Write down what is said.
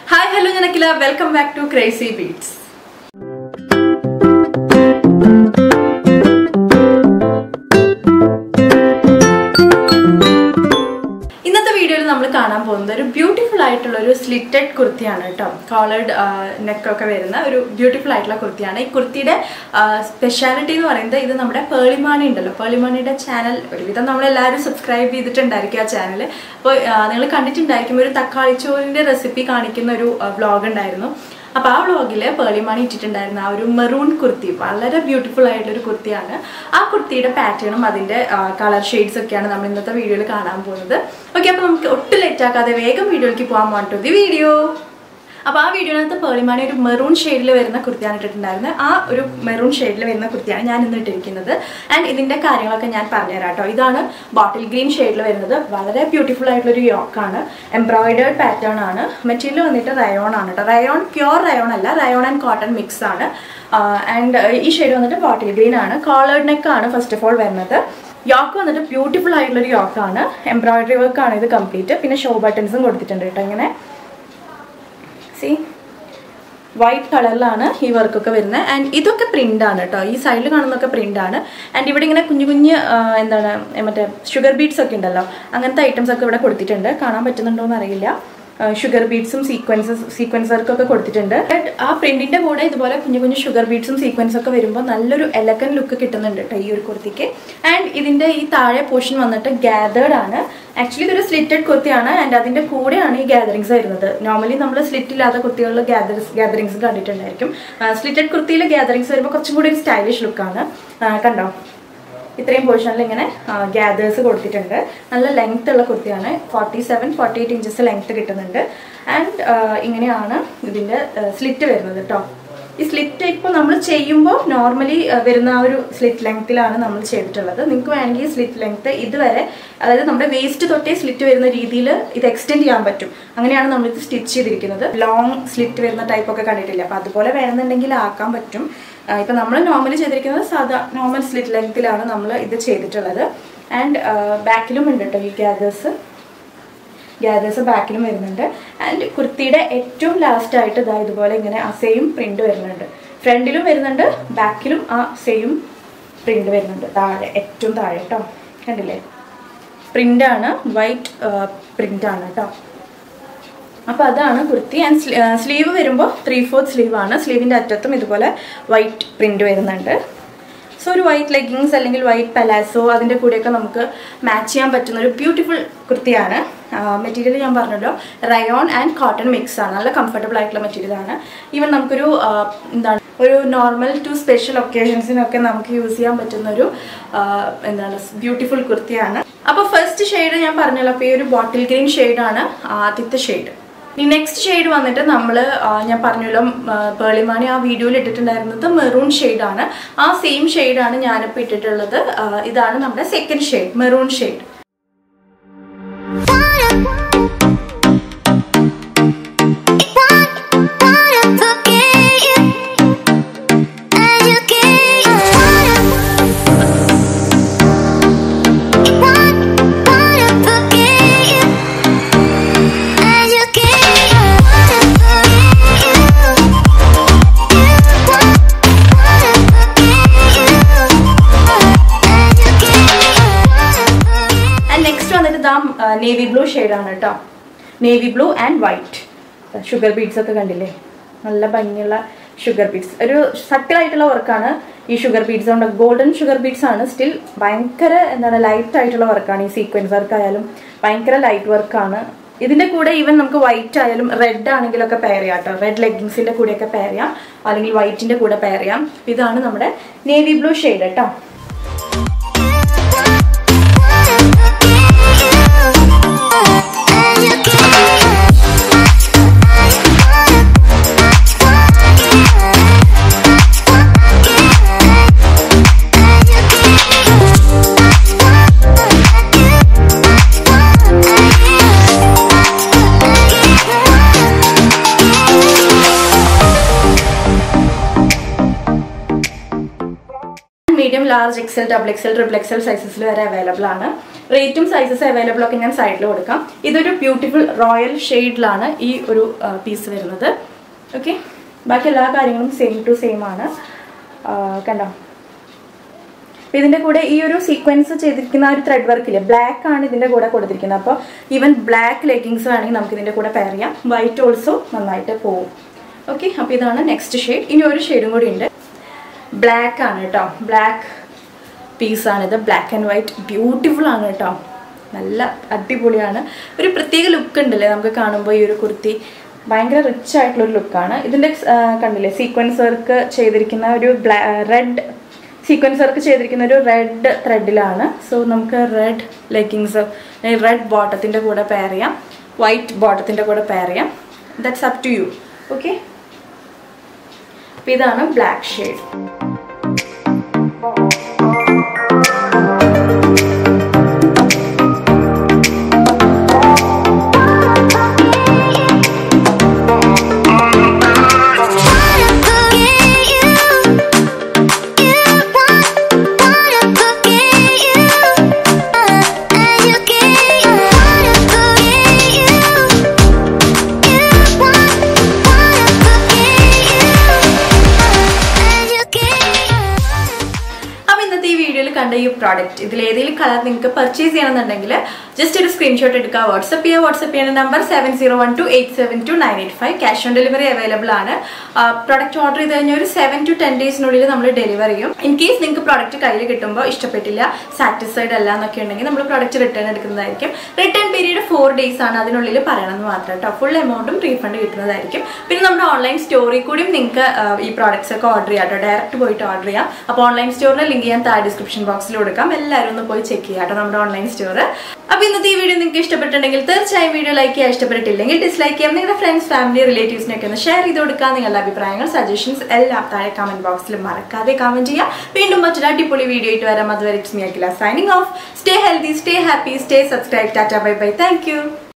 hi hello ഞാൻ Akhila welcome back to crazy beats ഇന്നത്തെ വീഡിയോയിൽ നമ്മൾ കാണാൻ പോകുന്നത് ഒരു ബ്യൂട്ടിഫുൾ ആയിട്ടുള്ള ഒരു സ്ലിറ്റഡ് കുർത്തിയാണ് കേട്ടോ കോളേഡ് നെക്കൊക്കെ വരുന്ന ഒരു ബ്യൂട്ടിഫുൾ ആയിട്ടുള്ള കുർത്തിയാണ് ഈ കുർത്തിയുടെ സ്പെഷ്യാലിറ്റി എന്ന് പറയുന്നത് ഇത് നമ്മുടെ പേളിമാണി ഉണ്ടല്ലോ പേളിമാണിയുടെ ചാനൽ ഒരുവിധം നമ്മളെല്ലാവരും സബ്സ്ക്രൈബ് ചെയ്തിട്ടുണ്ടായിരിക്കും ആ ചാനൽ അപ്പോൾ നിങ്ങൾ കണ്ടിട്ടുണ്ടായിരിക്കും ഒരു തക്കാളിച്ചോറിൻ്റെ റെസിപ്പി കാണിക്കുന്ന ഒരു വ്ളോഗ് ഉണ്ടായിരുന്നു അപ്പോൾ ആ വ്ളോഗിൽ പേളിമണി ഇട്ടിട്ടുണ്ടായിരുന്ന ആ ഒരു മെറൂൺ കുർത്തി വളരെ ബ്യൂട്ടിഫുൾ ആയിട്ടുള്ള ഒരു കുർത്തിയാണ് ആ കുർത്തിയുടെ പാറ്റേണും അതിൻ്റെ കളർ ഷെയ്ഡ്സ് ഒക്കെയാണ് നമ്മൾ ഇന്നത്തെ വീഡിയോയിൽ കാണാൻ പോകുന്നത് ഓക്കെ അപ്പോൾ നമുക്ക് ഒട്ടും ലേറ്റ് ആക്കാതെ വേഗം വീഡിയോയിലേക്ക് പോകാൻ വേണ്ടി ദി വീഡിയോ അപ്പോൾ ആ വീഡിയോനകത്ത് പേളിമാണി ഒരു മെറൂൺ ഷെയ്ഡിൽ വരുന്ന കുർത്തിയാണ് ഇട്ടിട്ടുണ്ടായിരുന്നത് ആ ഒരു മെറൂൺ ഷെയ്ഡിൽ വരുന്ന കുർത്തിയാണ് ഞാൻ ഇന്ന് ഇട്ടിരിക്കുന്നത് ആൻഡ് ഇതിൻ്റെ കാര്യങ്ങളൊക്കെ ഞാൻ പറഞ്ഞുതരാം കേട്ടോ ഇതാണ് ബോട്ടിൽ ഗ്രീൻ ഷെയ്ഡിൽ വരുന്നത് വളരെ ബ്യൂട്ടിഫുൾ ആയിട്ടുള്ളൊരു യോക്കാണ് എംബ്രോയിഡേർഡ് പാറ്റേൺ ആണ് മെറ്റീരിയൽ വന്നിട്ട് റയോൺ ആണ് കേട്ടോ റയോൺ പ്യുവർ റയോൺ അല്ല റയോൺ ആൻഡ് കോട്ടൺ മിക്സ് ആണ് ആൻഡ് ഈ ഷെയ്ഡ് വന്നിട്ട് ബോട്ടിൽ ഗ്രീൻ ആണ് കോളേർഡ് നെക്ക് ആണ് ഫസ്റ്റ് ഓഫ് ഓൾ വരുന്നത് യോക്ക് വന്നിട്ട് ബ്യൂട്ടിഫുൾ ആയിട്ടുള്ളൊരു യോക്കാണ് എംബ്രോയിഡറി വർക്ക് ആണ് ഇത് കംപ്ലീറ്റ് പിന്നെ ഷോ ബട്ടൺസും കൊടുത്തിട്ടുണ്ട് കേട്ടോ ഇങ്ങനെ സി വൈറ്റ് കളറിലാണ് ഈ വർക്കൊക്കെ വരുന്നത് ആൻഡ് ഇതൊക്കെ പ്രിൻ്റ് ആണ് കേട്ടോ ഈ സൈഡിൽ കാണുന്നതൊക്കെ പ്രിൻ്റ് ആണ് ആൻഡ് ഇവിടെ ഇങ്ങനെ കുഞ്ഞു കുഞ്ഞ് എന്താണ് മറ്റേ ഷുഗർ ബീഡ്സ് ഒക്കെ ഉണ്ടല്ലോ അങ്ങനത്തെ ഐറ്റംസ് ഒക്കെ ഇവിടെ കൊടുത്തിട്ടുണ്ട് കാണാൻ പറ്റുന്നുണ്ടോ എന്ന് അറിയില്ല ഷുഗർ ബീഡ്സും സീക്വൻസസ് സീക്വൻസ് വർക്കൊക്കെ കൊടുത്തിട്ടുണ്ട് ആ പ്രിന്റിന്റെ കൂടെ ഇതുപോലെ കുഞ്ഞു കുഞ്ഞു ഷുഗർ ബീഡ്സും സീക്വൻസ് ഒക്കെ വരുമ്പോൾ നല്ലൊരു എലക്കൻ ലുക്ക് കിട്ടുന്നുണ്ട് കേട്ടോ ഈ ഒരു കുർത്തിക്ക് ആൻഡ് ഇതിന്റെ ഈ താഴെ പോർഷൻ വന്നിട്ട് ഗാദേർഡ് ആണ് ആക്ച്വലി ഇതൊരു സ്ലിറ്റഡ് കുർത്തിയാണ് ആൻഡ് അതിന്റെ കൂടെയാണ് ഈ ഗാദറിങ്സ് വരുന്നത് നോർമലി നമ്മൾ സ്ലിറ്റ് ഇല്ലാത്ത കുർത്തികളിൽ ഗാദറിങ്സ് ഗാദറിങ്സ് കണ്ടിട്ടുണ്ടായിരിക്കും സ്ലിറ്റഡ് കുർത്തിയിൽ ഗാദറിങ്സ് വരുമ്പോൾ കുറച്ചും കൂടി ഒരു സ്റ്റൈലിഷ് ലുക്കാണ് കണ്ടോ ഇത്രയും പോർഷനിൽ ഇങ്ങനെ ഗ്യാദേഴ്സ് കൊടുത്തിട്ടുണ്ട് നല്ല ലെങ്ത് ഉള്ള കുർത്തിയാണ് forty seven forty eight inches length കിട്ടുന്നുണ്ട് ആൻഡ് ഇങ്ങനെയാണ് ഇതിൻ്റെ സ്ലിറ്റ് വരുന്നത് കേട്ടോ ഈ സ്ലിറ്റ് ഇപ്പോൾ നമ്മൾ ചെയ്യുമ്പോൾ നോർമലി വരുന്ന ആ ഒരു സ്ലിറ്റ് ലെങ്ത്തിലാണ് നമ്മൾ ചെയ്തിട്ടുള്ളത് നിങ്ങൾക്ക് വേണമെങ്കിൽ സ്ലിറ്റ് ലെങ്ത്ത് ഇതുവരെ അതായത് നമ്മുടെ വേസ്റ്റ് തൊട്ടേ സ്ലിറ്റ് വരുന്ന രീതിയിൽ ഇത് എക്സ്റ്റെൻഡ് ചെയ്യാൻ പറ്റും അങ്ങനെയാണ് നമ്മളിത് സ്റ്റിച്ച് ചെയ്തിരിക്കുന്നത് ലോങ് സ്ലിറ്റ് വരുന്ന ടൈപ്പ് ഒക്കെ കണ്ടിട്ടില്ല അപ്പോൾ അതുപോലെ വേണമെന്നുണ്ടെങ്കിൽ ആക്കാൻ പറ്റും ഇപ്പം നമ്മൾ നോർമലി ചെയ്തിരിക്കുന്നത് സാധാ നോർമൽ സ്ലിറ്റ് ലെങ്ത്തിലാണ് നമ്മൾ ഇത് ചെയ്തിട്ടുള്ളത് ആൻഡ് ബാക്കിലും ഉണ്ട് കേട്ടോ ഈ ഗ്യാദേഴ്സ് ഗ്യാദേഴ്സ് ബാക്കിലും വരുന്നുണ്ട് ആൻഡ് കുർത്തിയുടെ ഏറ്റവും ലാസ്റ്റ് ആയിട്ട് ഇതാ ഇതുപോലെ ഇങ്ങനെ ആ സെയിം പ്രിന്റ് വരുന്നുണ്ട് ഫ്രണ്ടിലും വരുന്നുണ്ട് ബാക്കിലും ആ സെയിം പ്രിന്റ് വരുന്നുണ്ട് താഴെ ഏറ്റവും താഴെ കേട്ടോ കണ്ടില്ലേ പ്രിൻ്റാണ് വൈറ്റ് പ്രിൻ്റാണ് കേട്ടോ അപ്പോൾ അതാണ് കുർത്തി ആൻഡ് സ്ലീവ് വരുമ്പോൾ ത്രീ ഫോർത്ത് സ്ലീവ് ആണ് സ്ലീവിൻ്റെ അറ്റത്തും ഇതുപോലെ വൈറ്റ് പ്രിന്റ് വരുന്നുണ്ട് സോ ഒരു വൈറ്റ് ലെഗിങ്സ് അല്ലെങ്കിൽ വൈറ്റ് പലാസോ അതിൻ്റെ കൂടെയൊക്കെ നമുക്ക് മാച്ച് ചെയ്യാൻ പറ്റുന്ന ഒരു ബ്യൂട്ടിഫുൾ കുർത്തിയാണ് മെറ്റീരിയൽ ഞാൻ പറഞ്ഞല്ലോ റയോൺ ആൻഡ് കോട്ടൺ മിക്സ് ആണ് നല്ല കംഫർട്ടബിൾ ആയിട്ടുള്ള മെറ്റീരിയൽ ആണ് ഈവൻ നമുക്കൊരു എന്താണ് ഒരു നോർമൽ ടു സ്പെഷ്യൽ ഒക്കേഷൻസിനൊക്കെ നമുക്ക് യൂസ് ചെയ്യാൻ പറ്റുന്ന ഒരു എന്താണ് ബ്യൂട്ടിഫുൾ കുർത്തിയാണ് അപ്പോൾ ഫസ്റ്റ് ഷെയ്ഡ് ഞാൻ പറഞ്ഞല്ലോ അപ്പോൾ ഈ ഒരു ബോട്ടിൽ ഗ്രീൻ ഷെയ്ഡാണ് ആദ്യത്തെ ഷെയ്ഡ് ഈ നെക്സ്റ്റ് ഷെയ്ഡ് വന്നിട്ട് നമ്മൾ ഞാൻ പറഞ്ഞല്ലോ പേളിമാണി ആ വീഡിയോയിൽ ഇട്ടിട്ടുണ്ടായിരുന്നത് മെറൂൺ ഷെയ്ഡാണ് ആ സെയിം ഷെയ്ഡാണ് ഞാനിപ്പോൾ ഇട്ടിട്ടുള്ളത് ഇതാണ് നമ്മുടെ second shade maroon shade navy blue ഷെയ്ഡാണ് കേട്ടോ navy blue and white sugar beads ഒക്കെ കണ്ടില്ലേ നല്ല ഭംഗിയുള്ള ഷുഗർ ബീഡ്സ് ഒരു സട്ടിലായിട്ടുള്ള വർക്കാണ് ഈ ഷുഗർ ബീഡ്സ് കൊണ്ട് ഗോൾഡൻ ഷുഗർ ബീഡ്സ് ആണ് സ്റ്റിൽ ഭയങ്കര എന്താണ് ലൈറ്റ് ആയിട്ടുള്ള വർക്കാണ് ഈ സീക്വൻസ് വർക്ക് ആയാലും ഭയങ്കര ലൈറ്റ് വർക്കാണ് ഇതിന്റെ കൂടെ ഈവൻ നമുക്ക് വൈറ്റ് ആയാലും റെഡ് ആണെങ്കിലൊക്കെ പെയർ ചെയ്യാം കേട്ടോ റെഡ് ലെഗിങ്സിന്റെ കൂടെയൊക്കെ പെയർ ചെയ്യാം അല്ലെങ്കിൽ വൈറ്റിന്റെ കൂടെ പെയർ ചെയ്യാം ഇതാണ് നമ്മുടെ നേവി ബ്ലൂ ഷെയ്ഡ് കേട്ടോ large XL double XL triple XL സൈസസിൽ വരെ അവൈലബിൾ ആണ് റേറ്റും സൈസസ് അവൈലബിൾ ഒക്കെ ഞാൻ സൈഡിൽ കൊടുക്കാം ഇതൊരു ബ്യൂട്ടിഫുൾ റോയൽ ഷെയ്ഡിലാണ് ഈ ഒരു പീസ് വരുന്നത് ഓക്കെ ബാക്കി എല്ലാ കാര്യങ്ങളും സെയിം ടു സെയിം ആണ് ആ, കണ്ടോ അപ്പൊ ഇതിന്റെ കൂടെ ഈ ഒരു സീക്വൻസ് ചെയ്തിരിക്കുന്ന ആ ഒരു ത്രെഡ് വർക്കില്ലേ ബ്ലാക്ക് ആണ് ഇതിന്റെ കൂടെ കൊടുത്തിരിക്കുന്നത് അപ്പോൾ ഈവൻ ബ്ലാക്ക് ലെഗിങ്സ് വേണമെങ്കിൽ നമുക്ക് ഇതിന്റെ കൂടെ പെയർ ചെയ്യാം വൈറ്റ് ഓൾസോ നന്നായിട്ട് പോകും ഓക്കെ അപ്പോൾ ഇതാണ് നെക്സ്റ്റ് ഷെയ്ഡ് ഇനി ഒരു ഷെയ്ഡും കൂടി ഉണ്ട് ബ്ലാക്ക് ആണ് കേട്ടോ ബ്ലാക്ക് പീസാണിത് ബ്ലാക്ക് ആൻഡ് വൈറ്റ് ബ്യൂട്ടിഫുൾ ആണ് കേട്ടോ നല്ല അടിപൊളിയാണ് ഒരു പ്രത്യേക ലുക്ക് ഉണ്ടല്ലേ നമുക്ക് കാണുമ്പോൾ ഈ ഒരു കുർത്തി ഭയങ്കര റിച്ച് ആയിട്ടുള്ള ഒരു ലുക്കാണ് ഇതിൻ്റെ കണ്ടില്ലേ സീക്വൻസ് വർക്ക് ചെയ്തിരിക്കുന്ന ഒരു ബ്ലാ റെഡ് സീക്വൻസ് വർക്ക് ചെയ്തിരിക്കുന്ന ഒരു റെഡ് ത്രെഡിലാണ് സോ നമുക്ക് റെഡ് ലെഗിങ്സ് റെഡ് ബോട്ടത്തിൻ്റെ കൂടെ പെയർ ചെയ്യാം വൈറ്റ് ബോട്ടത്തിൻ്റെ കൂടെ പെയർ ചെയ്യാം that's up to you okay അപ്പോൾ ഇതാണ് ബ്ലാക്ക് ഷെയ്ഡ് അപ്പോൾ ഇന്നത്തെ ഈ വീഡിയോയിൽ കണ്ട ഈ പ്രോഡക്റ്റ് ഇതിൽ ഏതെങ്കിലും കളർ നിങ്ങൾക്ക് പർച്ചേസ് ചെയ്യണമെന്നുണ്ടെങ്കിൽ ജസ്റ്റ് ഒരു സ്ക്രീൻഷോട്ട് എടുക്കുക വാട്സപ്പ് ചെയ്യുക വാട്സപ്പ് ചെയ്യുന്ന number seven zero one two eight seven two nine eight five cash on delivery available ആണ് പ്രോഡക്റ്റ് ഓർഡർ ചെയ്ത് കഴിഞ്ഞാൽ ഒരു സെവൻ ടു ടെൻ ഡേയ്സിനുള്ളിൽ നമ്മൾ ഡെലിവറി ചെയ്യും ഇൻ കേസ് നിങ്ങൾക്ക് പ്രോഡക്റ്റ് കയ്യിൽ കിട്ടുമ്പോൾ ഇഷ്ടപ്പെട്ടില്ല സാറ്റിസ്ഫൈഡ് അല്ല എന്നൊക്കെ ഉണ്ടെങ്കിൽ നമ്മൾ പ്രോഡക്റ്റ് റിട്ടേൺ എടുക്കുന്നതായിരിക്കും റിട്ടേൺ പീരീഡ് ഫോർ ഡേയ്സ് ആണ് അതിനുള്ളിൽ പറയണമെന്ന് മാത്രം കേട്ടോ ഫുൾ എമൗണ്ടും റീഫണ്ട് കിട്ടുന്നതായിരിക്കും പിന്നെ നമ്മുടെ ഓൺലൈൻ സ്റ്റോറിൽ കൂടിയും നിങ്ങൾക്ക് ഈ പ്രോഡക്ട്സ് ഒക്കെ ഓർഡർ ചെയ്യാം കേട്ടോ ഡയറക്റ്റ് പോയിട്ട് ഓർഡർ ചെയ്യാം അപ്പോൾ ഓൺലൈൻ സ്റ്റോറിന്റെ ലിങ്ക് ഞാൻ താഴെ ഡിസ്ക്രിപ്ഷൻ ബോക്സിൽ കൊടുക്കാം എല്ലാവരും ഒന്ന് പോയി ചെക്ക് ചെയ്യാം കേട്ടോ നമ്മുടെ ഓൺലൈൻ സ്റ്റോർ അപ്പോൾ ഇന്നത്തെ ഈ വീഡിയോ നിങ്ങൾക്ക് ഇഷ്ടപ്പെട്ടിട്ടുണ്ടെങ്കിൽ തീർച്ചയായും വീഡിയോ ലൈക്ക് ചെയ്യാൻ ഇഷ്ടപ്പെട്ടിട്ടില്ലെങ്കിൽ ഡിസ്ലൈക്ക് ചെയ്യാം നിങ്ങളുടെ ഫ്രണ്ട്സ് ഫാമിലി റിലേറ്റീവ്സിനൊക്കെ ഒന്ന് ഷെയർ ചെയ്ത് കൊടുക്കുക നിങ്ങളുടെ അഭിപ്രായങ്ങൾ സജഷൻസ് എല്ലാം താഴെ കമന്റ് ബോക്സിൽ മറക്കാതെ കമന്റ് ചെയ്യുക വീണ്ടും മറ്റൊരു അടിപൊളി വീഡിയോ ആയിട്ട് വരാം അതുവരെ it's me Akhila signing off stay healthy stay happy stay subscribe tata bye bye thank U